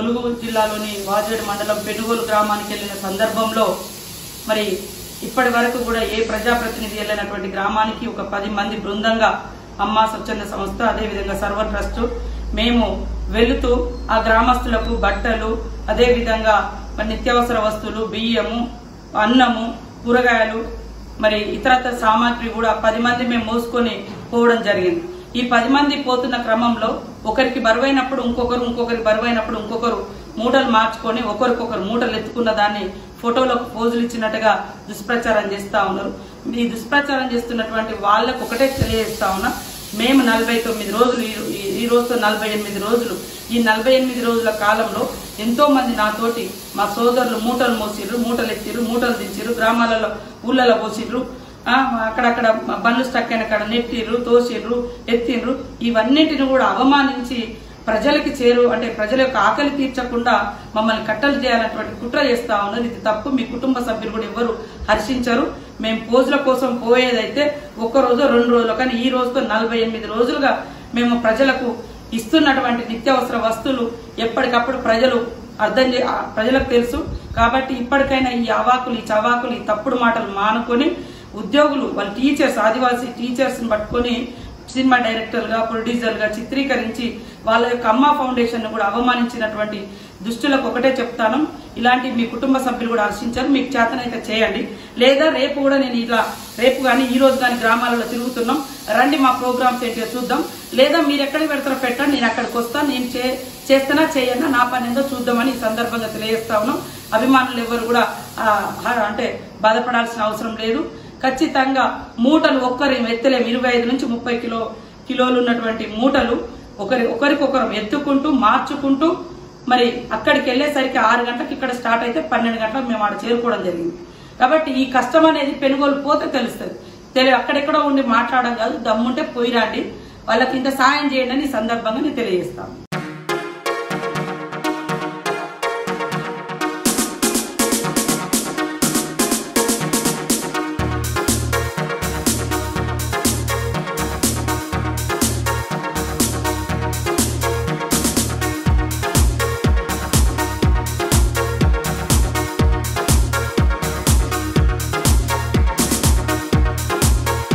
ములుగు జిల్లాలోని వాజేడు మండలం పెనుగోలు గ్రామానికి వెళ్ళిన సందర్భంలో మరి ఇప్పటి వరకు కూడా ఏ ప్రజాప్రతినిధి వెళ్ళినటువంటి గ్రామానికి ఒక పది మంది బృందంగా అమ్మ స్వచ్ఛంద సంస్థ అదేవిధంగా సర్వ ట్రస్ట్ మేము వెళుతూ ఆ గ్రామస్తులకు బట్టలు అదేవిధంగా మరి నిత్యావసర వస్తువులు బియ్యము అన్నము కూరగాయలు మరి ఇతరత్ర సామాగ్రి కూడా పది మంది మేము మోసుకొని పోవడం జరిగింది ఈ పది మంది పోతున్న క్రమంలో ఒకరికి బరువైనప్పుడు ఇంకొకరు ఇంకొకరి బరువైనప్పుడు ఇంకొకరు మూటలు మార్చుకొని ఒకరికొకరు మూటలు ఎత్తుకున్న దాన్ని ఫోటోలకు పోజులు ఇచ్చినట్టుగా దుష్ప్రచారం చేస్తా ఉన్నారు ఈ దుష్ప్రచారం చేస్తున్నటువంటి వాళ్ళకు ఒకటే తెలియజేస్తా ఉన్నా మేము నలభై తొమ్మిది రోజులు ఈ- ఈ- ఈ రోజుతో నలభై ఎనిమిది రోజులు ఈ నలభై ఎనిమిది రోజుల కాలంలో ఎంతో మంది నాతోటి మా సోదరులు మూటలు మోసిర్రు మూటలు ఎత్తిర్రు మూటలు దించిర్రు గ్రామాలలో ఊళ్ళలో పోసిర్రు ఆ, అక్కడక్కడ బండ్లు స్టక్ అయిన కాడ నెట్టిర్రు తోసిర్రు ఎత్తిండ్రు ఇవన్నిటిని కూడా అవమానించి ప్రజలకి చేరు అంటే ప్రజల యొక్క ఆకలి తీర్చకుండా మమ్మల్ని కట్టలు చేయాలన్నటువంటి కుట్ర చేస్తా ఉన్నారు ఇది తప్పు మీ కుటుంబ సభ్యులు కూడా ఎవరు హర్షించరు మేము పోజుల కోసం పోయేదైతే ఒక్క రోజు రెండు రోజులు కానీ ఈ రోజుతో నలభై ఎనిమిది రోజులుగా మేము ప్రజలకు ఇస్తున్నటువంటి నిత్యావసర వస్తువులు ఎప్పటికప్పుడు ప్రజలు అర్థం చే ఆ ప్రజలకు తెలుసు కాబట్టి ఇప్పటికైనా ఈ అవాకులు ఈ చవాకులు ఈ తప్పుడు మాటలు మానుకొని ఉద్యోగులు వాళ్ళ టీచర్స్ ఆదివాసీ టీచర్స్ని పట్టుకొని సినిమా డైరెక్టర్గా ప్రొడ్యూసర్గా చిత్రీకరించి వాళ్ళ యొక్క అమ్మ ఫౌండేషన్ కూడా అవమానించినటువంటి దుష్టులకు ఒకటే చెప్తాను ఇలాంటి మీ కుటుంబ సభ్యులు కూడా హర్షించారు మీకు చేతనైతే చేయండి లేదా రేపు కూడా నేను ఇలా రేపు కానీ ఈ రోజు కానీ గ్రామాలలో తిరుగుతున్నాం రండి మా ప్రోగ్రామ్స్ ఏంటో చూద్దాం లేదా మీరు ఎక్కడికి పెడతారో పెట్టండి నేను అక్కడికి వస్తాను నేను చే చేస్తానా చేయనా నా పని ఏందో చూద్దామని ఈ సందర్భంగా తెలియజేస్తా ఉన్నాం అభిమానులు ఎవరు కూడా ఆ, హ- అంటే బాధపడాల్సిన అవసరం లేదు ఖచ్చితంగా మూటలు ఒక్కరి ఎత్తలేము ఇరవై ఐదు నుంచి ముప్పై కిలో కిలోలు ఉన్నటువంటి మూటలు ఒకరి ఒకరికొకరం ఎత్తుకుంటూ మార్చుకుంటూ మరి అక్కడికి వెళ్ళేసరికి ఆరు గంటలకు ఇక్కడ స్టార్ట్ అయితే పన్నెండు గంటలకు మేము ఆడ చేరుకోవడం జరిగింది కాబట్టి ఈ కష్టం అనేది పెనుగోలు పోతే తెలుస్తుంది తెలియ అక్కడెక్కడో ఉండి మాట్లాడడం కాదు దమ్ముంటే పోయి రండి వాళ్ళకి ఇంత సాయం చేయండి అని ఈ సందర్భంగా నేను తెలియజేస్తాను